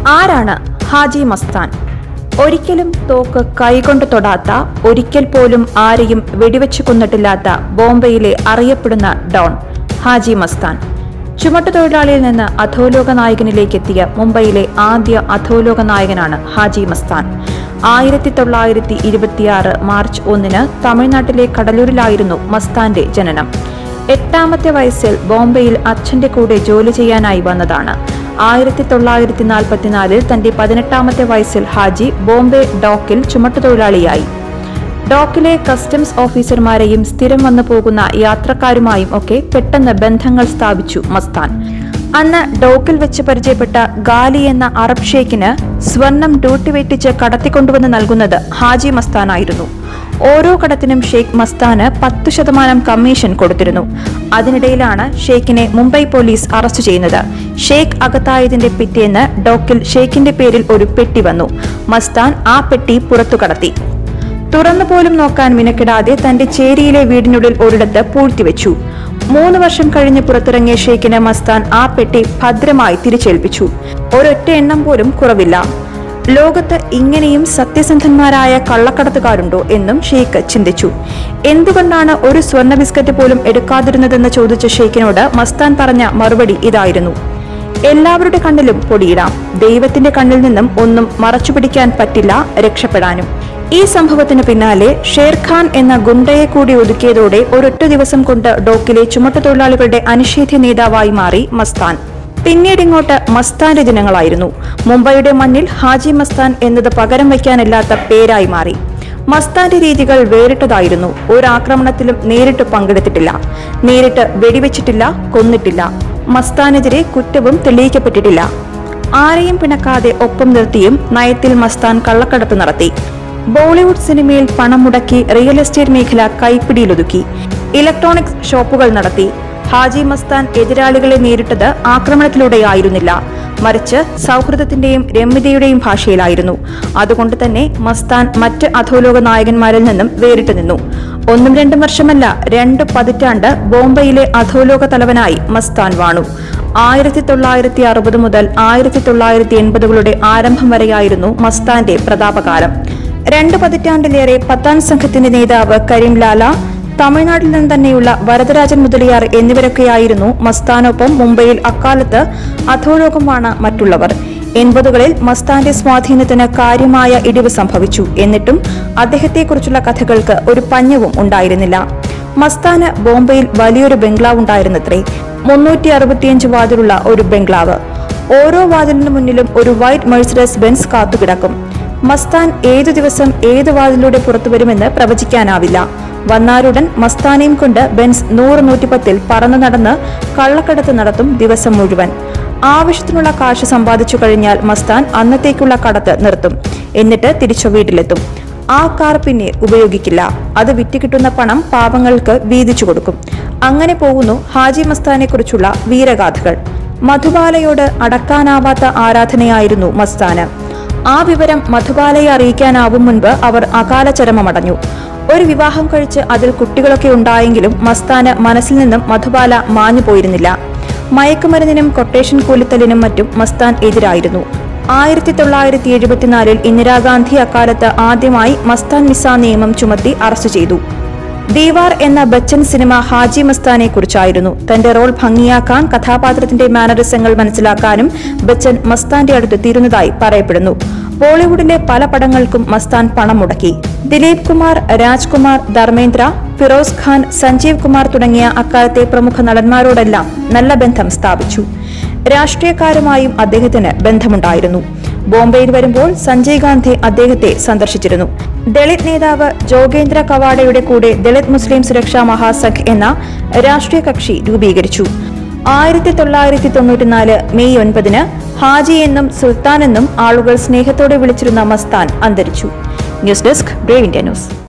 ആരാണ് ഹാജി മസ്താൻ ഒരിക്കലും തോക്ക് കൈകൊണ്ട് തൊടാത്ത ഒരിക്കൽ പോലും ആരെയും വെടിവെച്ച് കൊന്നിട്ടില്ലാത്ത ബോംബെയിലെ അറിയപ്പെടുന്ന ഡോൺ ഹാജി മസ്താൻ ചുമട്ടുതൊഴിലാളിയിൽ നിന്ന് അധോലോക നായകനിലേക്ക് എത്തിയ മുംബൈയിലെ ആദ്യ അധോലോക നായകനാണ് ഹാജി മസ്താൻ ആയിരത്തി തൊള്ളായിരത്തി ഇരുപത്തിയാറ് മാർച്ച് ഒന്നിന് തമിഴ്നാട്ടിലെ കടലൂരിലായിരുന്നു മസ്താന്റെ ജനനം എട്ടാമത്തെ വയസ്സിൽ ബോംബെയിൽ അച്ഛന്റെ കൂടെ ജോലി ചെയ്യാനായി വന്നതാണ് ആയിരത്തി തൊള്ളായിരത്തി നാൽപ്പത്തിനാലിൽ തന്റെ പതിനെട്ടാമത്തെ വയസ്സിൽ ഹാജി ബോംബെ ഡോക്കിൽ ചുമട്ടുതൊഴിലാളിയായി ഡോക്കിലെ കസ്റ്റംസ് ഓഫീസർമാരെയും സ്ഥിരം വന്നു പോകുന്ന യാത്രക്കാരുമായും ഒക്കെ പെട്ടെന്ന് ബന്ധങ്ങൾ സ്ഥാപിച്ചു മസ്താൻ അന്ന് ഡോക്കിൽ വെച്ച് പരിചയപ്പെട്ട ഗാലി എന്ന അറബ് ഷേഖിന് സ്വർണം ഡ്യൂട്ടി വെട്ടിച്ച് കടത്തിക്കൊണ്ടുവന്ന് നൽകുന്നത് ഹാജി മസ്താനായിരുന്നു ഓരോ കടത്തിനും ഷെയ്ഖ് മസ്താന് പത്ത് ശതമാനം കമ്മീഷൻ കൊടുത്തിരുന്നു അതിനിടയിലാണ് ഷെയ്ഖിനെ മുംബൈ പോലീസ് അറസ്റ്റ് ചെയ്യുന്നത് ഷെയ്ഖ് അകത്തായതിന്റെ പിറ്റേന്ന് ഡോക്കിൽ ഷെയ്ഖിന്റെ പേരിൽ ഒരു പെട്ടി വന്നു മസ്താൻ ആ പെട്ടി പുറത്തു കടത്തി തുറന്നു പോലും നോക്കാൻ മിനക്കിടാതെ തന്റെ ചേരിയിലെ വീടിനുള്ളിൽ ഒരിടത്ത് പൂഴ്ത്തിവെച്ചു മൂന്ന് വർഷം കഴിഞ്ഞ് പുറത്തിറങ്ങിയ ഷെയ്ഖിന് മസ്താൻ ആ പെട്ടി ഭദ്രമായി തിരിച്ചേൽപ്പിച്ചു ഒരൊറ്റ എണ്ണം പോലും കുറവില്ല ലോകത്ത് ഇങ്ങനെയും സത്യസന്ധന്മാരായ കള്ളക്കടത്തുകാരുണ്ടോ എന്നും ഷെയ്ഖ് ചിന്തിച്ചു എന്തുകൊണ്ടാണ് ഒരു സ്വർണ്ണ ബിസ്ക്കറ്റ് പോലും എടുക്കാതിരുന്നതെന്ന് ചോദിച്ച ഷെയ്ഖിനോട് മസ്താൻ പറഞ്ഞ മറുപടി ഇതായിരുന്നു എല്ലാവരുടെ കണ്ണിലും പൊടിയിടാം ദൈവത്തിന്റെ കണ്ണിൽ നിന്നും ഒന്നും മറച്ചുപിടിക്കാൻ പറ്റില്ല രക്ഷപ്പെടാനും ഈ സംഭവത്തിന് പിന്നാലെ ഷേർഖാൻ എന്ന ഗുണ്ടയെ കൂടി ഒതുക്കിയതോടെ ഒരൊറ്റ ദിവസം കൊണ്ട് ഡോക്കിലെ ചുമട്ടുതൊഴിലാളികളുടെ അനിഷേധ്യ നേതാവായി മാറി മസ്താൻ പിന്നീട് ഇങ്ങോട്ട് മസ്താന്റെ ദിനങ്ങളായിരുന്നു മുംബൈയുടെ മണ്ണിൽ ഹാജി മസ്താൻ എന്നത് പകരം വയ്ക്കാനില്ലാത്ത പേരായി മാറി മസ്താന്റെ രീതികൾ വേറിട്ടതായിരുന്നു ഒരു ആക്രമണത്തിലും നേരിട്ട് പങ്കെടുത്തിട്ടില്ല നേരിട്ട് വെടിവെച്ചിട്ടില്ല കൊന്നിട്ടില്ല മസ്താനെതിരെ കുറ്റവും തെളിയിക്കപ്പെട്ടിട്ടില്ല ആരെയും പിണക്കാതെ ഒപ്പം നിർത്തിയും നയത്തിൽ മസ്താൻ കള്ളക്കടത്ത് നടത്തി ബോളിവുഡ് സിനിമയിൽ പണം മുടക്കി റിയൽ എസ്റ്റേറ്റ് മേഖല കൈപ്പിടിയിലൊതുക്കി ഇലക്ട്രോണിക്സ് ഷോപ്പുകൾ നടത്തി ഹാജി മസ്താൻ എതിരാളികളെ നേരിട്ടത് ആക്രമണത്തിലൂടെയായിരുന്നില്ല മറിച്ച് സൗഹൃദത്തിന്റെയും രമ്യതയുടെയും ഭാഷയിലായിരുന്നു അതുകൊണ്ട് തന്നെ മസ്താൻ മറ്റ് അധോലോക നായകന്മാരിൽ നിന്നും വേറിട്ടു നിന്നു ഒന്നും രണ്ടും വർഷമല്ല രണ്ട് പതിറ്റാണ്ട് ബോംബെയിലെ അധോലോക തലവനായി മസ്താൻ വാണു ആയിരത്തി തൊള്ളായിരത്തി അറുപത് മുതൽ ആയിരത്തി തൊള്ളായിരത്തി എൺപതുകളുടെ ആരംഭം വരെയായിരുന്നു മസ്താന്റെ പ്രതാപകാലം രണ്ട് പതിറ്റാണ്ടിലേറെ പത്താൻ സംഘത്തിന്റെ നേതാവ് കരീം ലാല തമിഴ്നാട്ടിൽ നിന്ന് തന്നെയുള്ള വരദരാജൻ മുതലിയാർ എന്നിവരൊക്കെയായിരുന്നു മസ്താനൊപ്പം മുംബൈയിൽ അക്കാലത്ത് അധോലോകമാണ് മറ്റുള്ളവർ എൺപതുകളിൽ മസ്താന്റെ സ്വാധീനത്തിന് കാര്യമായ ഇടിവ് സംഭവിച്ചു എന്നിട്ടും അദ്ദേഹത്തെക്കുറിച്ചുള്ള കഥകൾക്ക് ഒരു പഞ്ഞവും ഉണ്ടായിരുന്നില്ല മസ്താന് ബോംബെയിൽ വലിയൊരു ബംഗ്ലാവ് ഉണ്ടായിരുന്നത്രേ മുന്നൂറ്റി അറുപത്തിയഞ്ച് വാതിലുള്ള ഒരു ബംഗ്ലാവ് ഓരോ വാതിലിനു മുന്നിലും ഒരു വൈറ്റ് മെഴ്സിഡസ് ബെൻസ് കാത്തുകിടക്കും മസ്താൻ ഏതു ദിവസം ഏത് വാതിലൂടെ പുറത്തുവരുമെന്ന് പ്രവചിക്കാനാവില്ല വന്നാരുടൻ മസ്താനെയും കൊണ്ട് ബെൻസ് നൂറ് നൂറ്റിപ്പത്തിൽ പറന്നു നടന്ന് കള്ളക്കടത്ത് നടത്തും ദിവസം മുഴുവൻ ആവശ്യത്തിനുള്ള കാശ് സമ്പാദിച്ചു കഴിഞ്ഞാൽ മസ്താൻ അന്നത്തേക്കുള്ള കടത്ത് നിർത്തും എന്നിട്ട് തിരിച്ചു വീട്ടിലെത്തും ആ കാർ പിന്നെ ഉപയോഗിക്കില്ല അത് വിറ്റുകിട്ടുന്ന പണം പാവങ്ങൾക്ക് വീതിച്ചു കൊടുക്കും അങ്ങനെ പോകുന്നു ഹാജി മസ്താനെ കുറിച്ചുള്ള വീരഗാഥകൾ മധുബാലയോട് അടക്കാനാവാത്ത ആരാധനയായിരുന്നു മസ്താന് ആ വിവരം മധുബാലയെ അറിയിക്കാനാവും മുൻപ് അവർ അകാല ചരമമടഞ്ഞു ഒരു വിവാഹം കഴിച്ച് അതിൽ കുട്ടികളൊക്കെ ഉണ്ടായെങ്കിലും മസ്താന് മനസ്സിൽ നിന്നും മധുബാല മാഞ്ഞു പോയിരുന്നില്ല മയക്കുമരുന്നിനും കൊട്ടേഷൻ കൂലിത്തലിനും മറ്റും മസ്താൻ എതിരായിരുന്നു ആയിരത്തി തൊള്ളായിരത്തി എഴുപത്തിനാലിൽ ഇന്ദിരാഗാന്ധി അക്കാലത്ത് ആദ്യമായി മസ്താൻ മിസ നിയമം ചുമത്തി അറസ്റ്റ് ചെയ്തു ദീവാർ എന്ന ബച്ചൻ സിനിമ ഹാജി മസ്താനെ കുറിച്ചായിരുന്നു തന്റെ റോൾ ഭംഗിയാക്കാൻ കഥാപാത്രത്തിന്റെ മാനറിസങ്ങൾ മനസ്സിലാക്കാനും ബച്ചൻ മസ്താന്റെ അടുത്തെത്തിയിരുന്നതായി പറയപ്പെടുന്നു ബോളിവുഡിലെ പല പടങ്ങൾക്കും മസ്താൻ പണം മുടക്കി ദിലീപ് കുമാർ രാജ്കുമാർ ധർമ്മേന്ദ്ര ഫിറോസ് ഖാൻ സഞ്ജീവ് കുമാർ തുടങ്ങിയ അക്കാലത്തെ പ്രമുഖ നടന്മാരോടെല്ലാം നല്ല ബന്ധം സ്ഥാപിച്ചു രാഷ്ട്രീയക്കാരുമായും അദ്ദേഹത്തിന് ബന്ധമുണ്ടായിരുന്നു ബോംബെയിൽ വരുമ്പോൾ സഞ്ജയ് ഗാന്ധി അദ്ദേഹത്തെ സന്ദർശിച്ചിരുന്നു ദളിത് നേതാവ് ജോഗേന്ദ്ര കവാഡയുടെ കൂടെ ദളിത് മുസ്ലിം സുരക്ഷാ മഹാസംഘ് എന്ന രാഷ്ട്രീയ കക്ഷി രൂപീകരിച്ചു ആയിരത്തി തൊള്ളായിരത്തി തൊണ്ണൂറ്റിനാല് മെയ് ഒൻപതിന് ഹാജി എന്നും സുൽത്താൻ എന്നും ആളുകൾ സ്നേഹത്തോടെ വിളിച്ചിരുന്ന മസ്താൻ അന്തരിച്ചു news desk brave India news